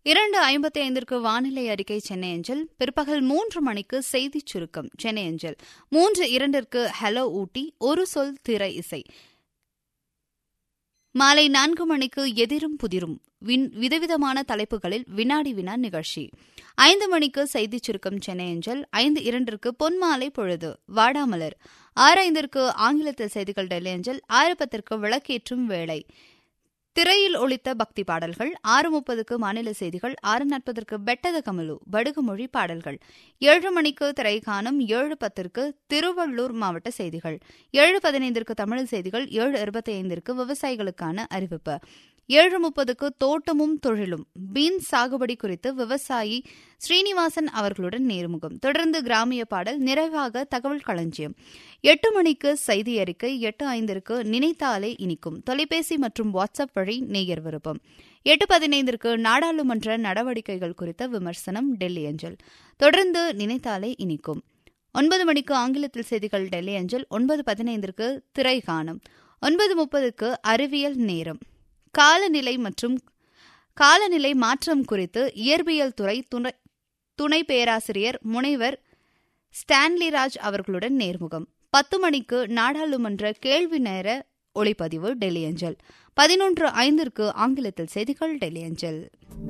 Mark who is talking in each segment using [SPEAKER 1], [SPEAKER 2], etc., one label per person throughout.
[SPEAKER 1] இரண்டு ஐம்பத்தி ஐந்திற்கு வானிலை அறிக்கை சென்னை அஞ்சல் பிற்பகல் மூன்று மணிக்கு செய்திச் சுருக்கம் சென்னை அஞ்சல் மூன்று இரண்டிற்கு ஹலோ ஊட்டி ஒரு சொல் திரை இசை மாலை நான்கு மணிக்கு எதிரும் புதிரும் வின் விதவிதமான தலைப்புகளில் வினாடி வினா நிகழ்ச்சி ஐந்து மணிக்கு செய்திச் சுருக்கம் சென்னை அஞ்சல் ஐந்து இரண்டிற்கு பொன்மாலை பொழுது வாடாமலர் ஆறு ஐந்திற்கு ஆங்கிலத்தில் செய்திகள் டெல்லி அஞ்சல் ஆறு பத்திற்கு விளக்கேற்றும் வேளை திரையில் ஒழித்த பக்தி பாடல்கள் ஆறு முப்பதுக்கு மாநில செய்திகள் ஆறு நாற்பதற்கு பெட்டத கமலு படுகுமொழி பாடல்கள் ஏழு மணிக்கு திரைக்கானம் ஏழு பத்திற்கு திருவள்ளூர் மாவட்ட செய்திகள் ஏழு பதினைந்திற்கு தமிழ் செய்திகள் ஏழு இருபத்தி ஐந்திற்கு விவசாயிகளுக்கான அறிவிப்பு ஏழு முப்பதுக்கு தோட்டமும் தொழிலும் பீன் சாகுபடி குறித்து விவசாயி ஸ்ரீனிவாசன் அவர்களுடன் நேர்முகம் தொடர்ந்து கிராமிய பாடல் நிறைவாக தகவல் களஞ்சியம் எட்டு மணிக்கு செய்தி அறிக்கை எட்டு ஐந்திற்கு நினைத்தாலே இனிக்கும் தொலைபேசி மற்றும் வாட்ஸ்அப் வழி நேயர் விருப்பம் எட்டு பதினைந்திற்கு நாடாளுமன்ற நடவடிக்கைகள் குறித்த விமர்சனம் டெல்லி அஞ்சல் தொடர்ந்து நினைத்தாலே இனிக்கும் ஒன்பது மணிக்கு ஆங்கிலத்தில் செய்திகள் டெல்லி அஞ்சல் ஒன்பது பதினைந்திற்கு திரை காணும் ஒன்பது முப்பதுக்கு அறிவியல் நேரம் காலநிலை மற்றும் காலநிலை மாற்றம் குறித்து இயற்பியல் துறை துணை துணை பேராசிரியர் முனைவர் ஸ்டான்லிராஜ் அவர்களுடன் நேர்முகம் பத்து மணிக்கு நாடாளுமன்ற கேள்வி நேர ஒளிப்பதிவு டெல்லி அஞ்சல் பதினொன்று ஐந்திற்கு ஆங்கிலத்தில் செய்திகள் டெல்லி அஞ்சல்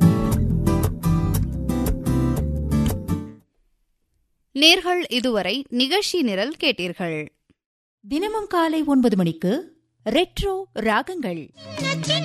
[SPEAKER 1] நேர்கள் இதுவரை நிகழ்ச்சி நிரல் கேட்டீர்கள்
[SPEAKER 2] தினமும் காலை ஒன்பது மணிக்கு ரெட்ரோ ராகங்கள்